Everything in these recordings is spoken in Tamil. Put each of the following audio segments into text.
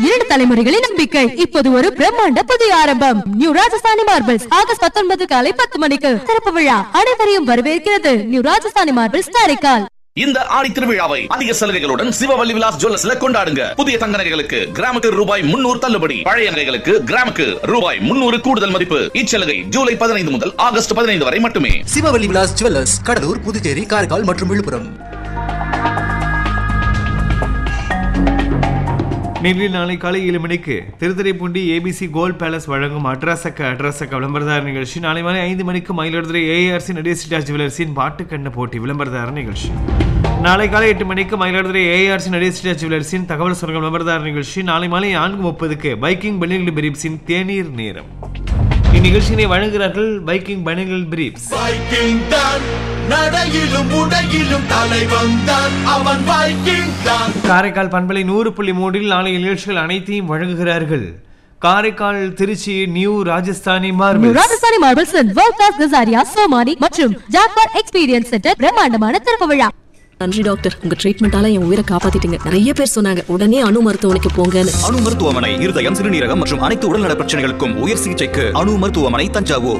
இரண்டு தலைமுறைகளின் நம்பிக்கை இப்போது ஒரு பிரம்மாண்ட புதிய ஆரம்பம் நியூ ராஜஸ்தானி மார்பிள்ஸ் ஆகஸ்ட் பத்தொன்பது காலை பத்து மணிக்கு திறப்பு விழா அனைவரையும் வரவேற்கிறது நியூ ராஜஸ்தானி மார்பிள்ஸ் காரைக்கால் இந்த ஆடி திருவிழாவை அதிக சலுகைகளுடன் சிவவல்லி விலாஸ் ஜுவல்லர்ஸ்ல கொண்டாடுங்க புதிய தங்க நகைகளுக்கு கிராமுக்கு ரூபாய் முன்னூறு தள்ளுபடி பழைய நகைகளுக்கு கிராமுக்கு ரூபாய் முன்னூறு கூடுதல் மதிப்பு இச்சலுகை ஜூலை பதினைந்து முதல் ஆகஸ்ட் பதினைந்து வரை மட்டுமே சிவவல்லி விலாஸ் ஜுவல்லர்ஸ் கடலூர் புதுச்சேரி காரைக்கால் மற்றும் விழுப்புரம் நேரில் நாளை காலை ஏழு மணிக்கு திருத்துறைப்பூண்டி ஏபிசி கோல்ட் பேலஸ் வழங்கும் அட்ராசக்க அட்ராசக்க விளம்பரதார நிகழ்ச்சி நாளை மாலை ஐந்து மணிக்கு மயிலாடுதுறை ஏஆர்சி நடேசிட்டா ஜுவலர்ஸின் பாட்டுக்கண்ண போட்டி விளம்பரதார நிகழ்ச்சி நாளை காலை எட்டு மணிக்கு மயிலாடுதுறை ஏஆர்சி நடேசிட்டா ஜுவலர்ஸின் தகவல் சொல்லும் விளம்பரதார நிகழ்ச்சி நாளை மாலை நான்கு முப்பதுக்கு பைக்கிங் பனியல் பிரீப்ஸின் தேநீர் நேரம் இந்நிகழ்ச்சியினை வழங்குகிறார்கள் பைக்கிங் பனியல் பிரீப்ஸ் வைக்கிங் தான் நடையிலும் உடையிலும் தலைவன் தான் அவன் வைக்கிங் தான் காரைக்கால் பண்பலை நூறு புள்ளி மூன்றில் நாளைய நிகழ்ச்சிகள் அனைத்தையும் வழங்குகிறார்கள் Karaikal Tiruchi new Rajasthani new marbles Rajasthani marbles world class Kajaria Somany மற்றும் ஜாக்வார் எக்ஸ்பீரியன்ஸ் சென்டர் பிரம்மாண்டமான திறப்பு விழா நன்றி டாக்டர் உங்க ட்ரீட்மெண்டால என் உயிரை காப்பாத்திட்டீங்க நிறைய பேர் சொன்னாங்க உடனே அணு மருத்துவமனைக்கு போங்கன்னு அணு மருத்துவமனை இருதயம் சிறுநீரகம் மற்றும் அனைத்து உடல்நல பிரச்சனைகளுக்கும் உயர் சிகிச்சைக்கு அணு மருத்துவமனை தஞ்சாவூர்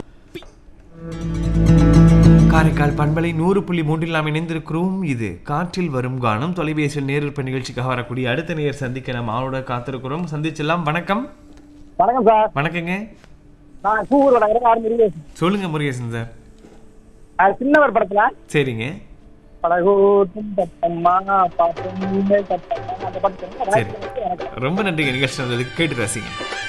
காரைக்கால் பண்பலை நூறு புள்ளி மூன்றில் நாம் இணைந்திருக்கிறோம் இது காற்றில் வரும் கானம் தொலைபேசியில் நேரில் நிகழ்ச்சிக்காக வரக்கூடிய அடுத்த நேர் சந்திக்க நாம் ஆளோட காத்திருக்கிறோம் சந்திச்செல்லாம் வணக்கம் வணக்கம் சார் வணக்கங்க நான் கூவூர் வடகிற ஆறு முருகேசன் சொல்லுங்க முருகேசன் சார் அது சின்னவர் படத்துல சரிங்க படகோட்டும் தட்டம்மா பாட்டும் கட்டம்மா அந்த படத்துல சரி ரொம்ப நன்றிங்க நிகழ்ச்சி வந்ததுக்கு கேட்டு ரசிங்க